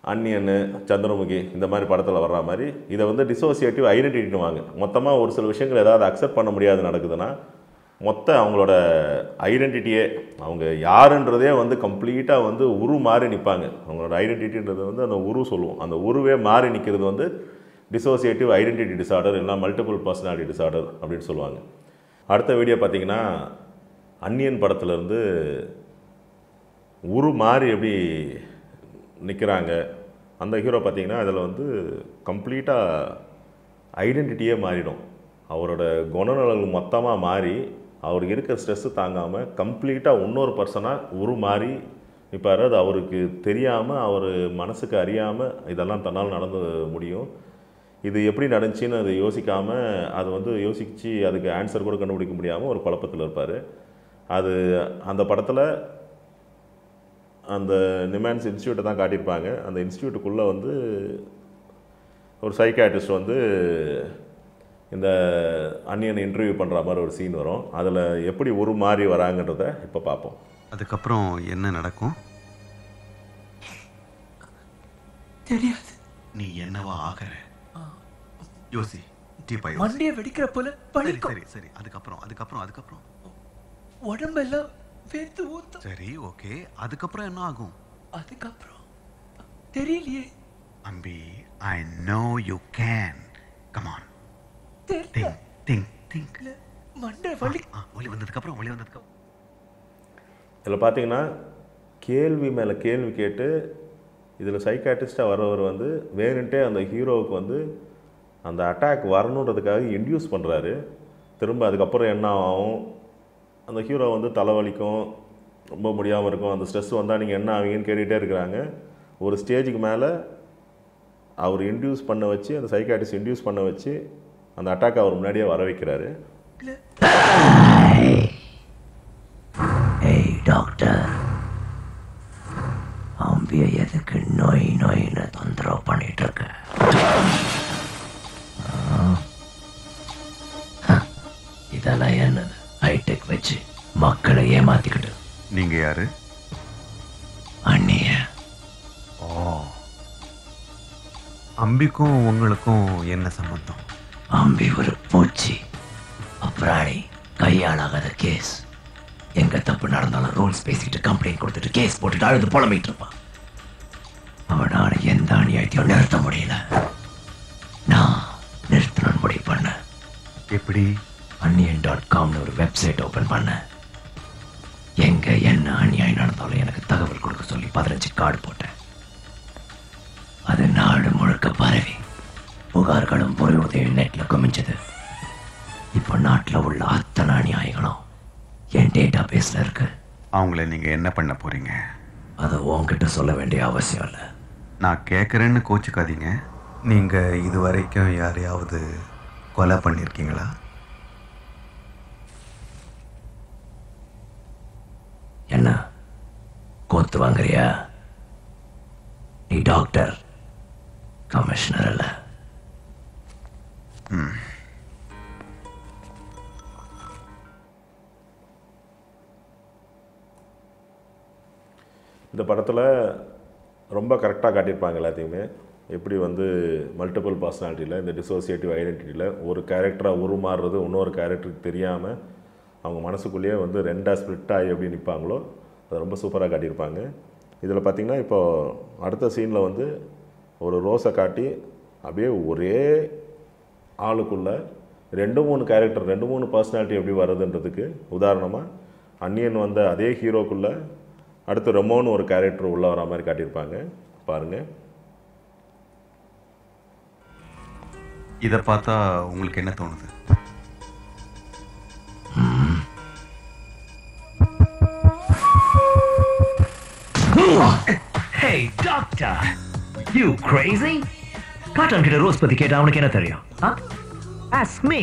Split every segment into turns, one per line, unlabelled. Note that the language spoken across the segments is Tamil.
அன்னியன் சந்திரமுகி இந்த மாதிரி படத்தில் வர்ற மாதிரி இதை வந்து டிசோசியேட்டிவ் ஐடென்டிட்டினுவாங்க மொத்தமாக ஒரு சில விஷயங்கள் ஏதாவது அக்செப்ட் பண்ண முடியாது நடக்குதுன்னா மொத்த அவங்களோட ஐடென்டிட்டியே அவங்க யாருன்றதே வந்து கம்ப்ளீட்டாக வந்து உரு மாறி நிற்பாங்க அவங்களோட ஐடென்டிட்டின்றது வந்து அந்த உரு சொல்லுவோம் அந்த உருவே மாறி நிற்கிறது வந்து டிசோசியேட்டிவ் ஐடென்டிட்டி டிசார்டர் இல்லைனா மல்டிபிள் பர்சனாலிட்டி டிசார்டர் அப்படின்னு சொல்லுவாங்க அடுத்த வீடியோ பார்த்தீங்கன்னா அன்னியன் படத்துலேருந்து உரு மாறி எப்படி நிற்கிறாங்க அந்த ஹீரோ பார்த்தீங்கன்னா அதில் வந்து கம்ப்ளீட்டாக ஐடென்டிட்டியே மாறிடும் அவரோட குணநலங்கள் மொத்தமாக மாறி அவருக்கு இருக்க ஸ்ட்ரெஸ்ஸு தாங்காமல் கம்ப்ளீட்டாக இன்னொரு பர்சனாக உரு மாறி நிற்பார் அது அவருக்கு தெரியாமல் அவர் மனசுக்கு அறியாமல் இதெல்லாம் தன்னால் நடந்து முடியும் இது எப்படி நடந்துச்சின்னு அதை யோசிக்காமல் அது வந்து யோசித்து அதுக்கு ஆன்சர் கூட கண்டுபிடிக்க முடியாமல் ஒரு குழப்பத்தில் இருப்பார் அது அந்த படத்தில் அந்த நிமான்ஸ் இன்ஸ்டியூட்டை தான் காட்டியிருப்பாங்க அந்த இன்ஸ்டியூட்டுக்குள்ளே வந்து ஒரு சைக்காட்ரிஸ்ட் வந்து இந்த அன்னியன் இன்டர்வியூ பண்ணுற மாதிரி ஒரு சீன் வரும் அதில் எப்படி ஒரு மாறி வராங்கன்றத இப்போ பார்ப்போம்
அதுக்கப்புறம் என்ன நடக்கும்
தெரியாது
நீ என்னவா ஆகிற யோசி டீப்பா யோசி
மண்டைய வெடிக்கிற போல
சரி
பழிக்கும்
சரி சரி அதுக்கப்புறம் அதுக்கப்புறம் அதுக்கப்புறம்
உடம்பெல்லாம் வேர்த்து ஊத்தும்
சரி ஓகே அதுக்கப்புறம் என்ன ஆகும்
அதுக்கப்புறம் தெரியலையே
Ambi I know you can come on
தெரியல
திங்க் திங்க் திங்க்
மண்டை வலி
ஒளி வந்ததுக்கப்புறம் ஒளி வந்ததுக்கப்புறம்
இதில் பார்த்தீங்கன்னா கேள்வி மேலே கேள்வி கேட்டு இதில் சைக்காட்டிஸ்ட்டாக வரவர் வந்து வேணுன்ட்டே அந்த ஹீரோவுக்கு வந்து அந்த அட்டாக் வரணுன்றதுக்காக இன்டியூஸ் பண்ணுறாரு திரும்ப அதுக்கப்புறம் என்ன ஆகும் அந்த ஹீரோ வந்து தலைவலிக்கும் ரொம்ப முடியாமல் இருக்கும் அந்த ஸ்ட்ரெஸ் வந்தால் நீங்கள் என்ன ஆவீங்கன்னு கேட்டுகிட்டே இருக்கிறாங்க ஒரு ஸ்டேஜுக்கு மேலே அவர் இன்டியூஸ் பண்ண வச்சு அந்த சைக்காட்டிஸ்ட் இன்டியூஸ் பண்ண வச்சு அந்த அட்டாக் அவர் முன்னாடியே வர வைக்கிறாரு
ஏய் டாக்டர் அம்பிய எதுக்கு நோய் நோயின்னு தொந்தரவு பண்ணிட்டு இருக்க ஆ? ஹ, இதெல்லாம் என்னது ஹைடெக் வச்சு மக்களை ஏமாத்திக்கிட்டு
நீங்க யாரு
அண்ணிய
ஓ அம்பிக்கும் உங்களுக்கும் என்ன சம்பந்தம்
அம்பி ஒரு பூச்சி அப்ராணி கையாளாகாத கேஸ் எங்க தப்பு நடந்தாலும் ரூல்ஸ் பேசிட்டு கம்ப்ளைண்ட் கொடுத்துட்டு கேஸ் போட்டுட்டு அழுது புலம்பிட்டு இருப்பான் அவனால எந்த அநியாயத்தையும் நிறுத்த முடியல நான் நிறுத்தணும்னு முடிவு பண்ணேன்
எப்படி
அன்னியன் டாட் காம்னு ஒரு வெப்சைட் ஓபன் பண்ணேன் எங்க என்ன அநியாயம் நடந்தாலும் எனக்கு தகவல் கொடுக்க சொல்லி பதினஞ்சு கார்டு போட்டேன் அது நாடு முழுக்க பரவி புகார்களும் பொருள் உதவி நெட்ல குமிஞ்சது இப்போ நாட்டில் உள்ள அத்தனை அநியாயங்களும் என் டேட்டா பேஸ்ல இருக்கு
அவங்கள நீங்க என்ன பண்ண போறீங்க
அதை உன்கிட்ட சொல்ல வேண்டிய அவசியம் இல்லை
நான் கேட்குறேன்னு கோச்சுக்காதீங்க நீங்க இது வரைக்கும் யாரையாவது கொலை பண்ணியிருக்கீங்களா
என்ன கோத்து வாங்குறியா நீ டாக்டர் கமிஷனர் இல்ல
இந்த படத்தில் ரொம்ப கரெக்டாக காட்டியிருப்பாங்க எல்லாத்தையுமே எப்படி வந்து மல்டிபிள் பர்சனாலிட்டியில் இந்த டிசோசியேட்டிவ் ஐடென்டிட்டியில் ஒரு கேரக்டராக உருமாறுறது இன்னொரு கேரக்டருக்கு தெரியாமல் அவங்க மனசுக்குள்ளேயே வந்து ரெண்டாக ஸ்ப்ளிட் ஆகி எப்படி நிற்பாங்களோ அதை ரொம்ப சூப்பராக காட்டியிருப்பாங்க இதில் பார்த்திங்கன்னா இப்போ அடுத்த சீனில் வந்து ஒரு ரோஸை காட்டி அப்படியே ஒரே ஆளுக்குள்ள ரெண்டு மூணு கேரக்டர் ரெண்டு மூணு பர்சனாலிட்டி எப்படி வருதுன்றதுக்கு உதாரணமாக அன்னியன் வந்த அதே ஹீரோக்குள்ளே அடுத்து ரெமோன்னு ஒரு கேரக்டர் உள்ள வர மாதிரி காட்டியிருப்பாங்க பாருங்கள்
இதை பார்த்தா உங்களுக்கு என்ன தோணுது
Hey, doctor! You crazy? காட்டன் கிட்ட ரோஸ் பத்தி கேட்டா அவனுக்கு என்ன தெரியும் Ask me.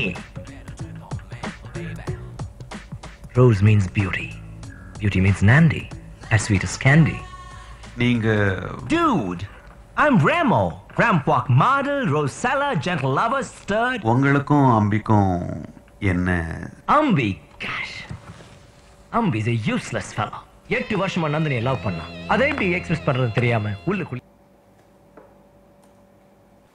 Rose means beauty. Beauty means Nandi. As sweet as candy.
நீங்க
Dude, I'm Ramo. Ramp walk model, Rosella, gentle lover, stud.
உங்களுக்கும் அம்பிக்கும் என்ன
Ambi, gosh. Ambi's a useless fellow. எட்டு வருஷமா நந்தினியை லவ் பண்ணான் அதை எப்படி எக்ஸ்பிரஸ் பண்றது தெரியாம உள்ளுக்குள்ள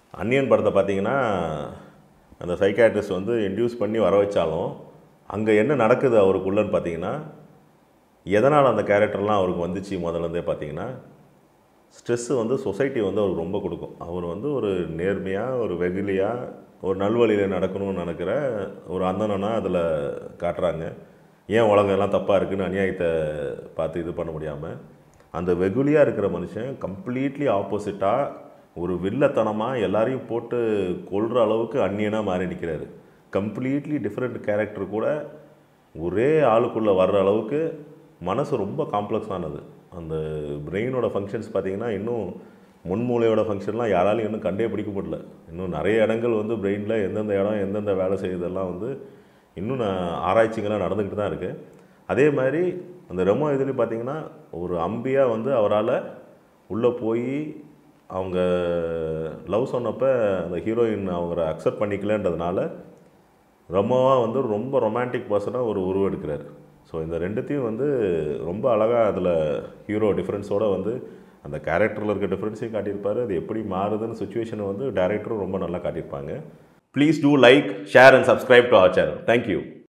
அன்னியன் படத்தை பார்த்தீங்கன்னா அந்த சைக்காட்ரிஸ்ட் வந்து இன்டியூஸ் பண்ணி வர வச்சாலும் அங்கே என்ன நடக்குது அவருக்குள்ளன்னு பார்த்தீங்கன்னா எதனால் அந்த கேரக்டர்லாம் அவருக்கு வந்துச்சு முதல்லேருந்தே பார்த்தீங்கன்னா ஸ்ட்ரெஸ்ஸு வந்து சொசைட்டி வந்து அவருக்கு ரொம்ப கொடுக்கும் அவர் வந்து ஒரு நேர்மையாக ஒரு வெகுலியாக ஒரு நல்வழியில் நடக்கணும்னு நினைக்கிற ஒரு அந்தனா அதில் காட்டுறாங்க ஏன் உலகம் எல்லாம் தப்பாக இருக்குன்னு அநியாயத்தை பார்த்து இது பண்ண முடியாமல் அந்த வெகுலியாக இருக்கிற மனுஷன் கம்ப்ளீட்லி ஆப்போசிட்டாக ஒரு வில்லத்தனமாக எல்லாரையும் போட்டு கொல்ற அளவுக்கு அந்நியனாக மாறி நிற்கிறாரு கம்ப்ளீட்லி டிஃப்ரெண்ட் கேரக்டர் கூட ஒரே ஆளுக்குள்ளே வர்ற அளவுக்கு மனசு ரொம்ப காம்ப்ளெக்ஸானது அந்த பிரெயினோட ஃபங்க்ஷன்ஸ் பார்த்தீங்கன்னா இன்னும் முன்மூளையோட ஃபங்க்ஷன்லாம் யாராலையும் இன்னும் கண்டே பிடிக்க முடியல இன்னும் நிறைய இடங்கள் வந்து பிரெயினில் எந்தெந்த இடம் எந்தெந்த வேலை செய்யுதெல்லாம் வந்து இன்னும் நான் ஆராய்ச்சிங்கெல்லாம் நடந்துக்கிட்டு தான் இருக்குது அதே மாதிரி அந்த ரெமோ இதுலேயும் பார்த்தீங்கன்னா ஒரு அம்பியாக வந்து அவரால் உள்ளே போய் அவங்க லவ் சொன்னப்போ அந்த ஹீரோயின் அவங்கள அக்செப்ட் பண்ணிக்கலன்றதுனால ரொம்பவா வந்து ரொம்ப ரொமான்டிக் பர்சனாக ஒரு உருவம் எடுக்கிறார் ஸோ இந்த ரெண்டுத்தையும் வந்து ரொம்ப அழகாக அதில் ஹீரோ டிஃப்ரென்ஸோட வந்து அந்த கேரக்டரில் இருக்க டிஃப்ரென்ஸையும் காட்டியிருப்பாரு அது எப்படி மாறுதுன்னு சுச்சுவேஷனை வந்து டேரக்டரும் ரொம்ப நல்லா காட்டியிருப்பாங்க please do like share and subscribe to our channel thank you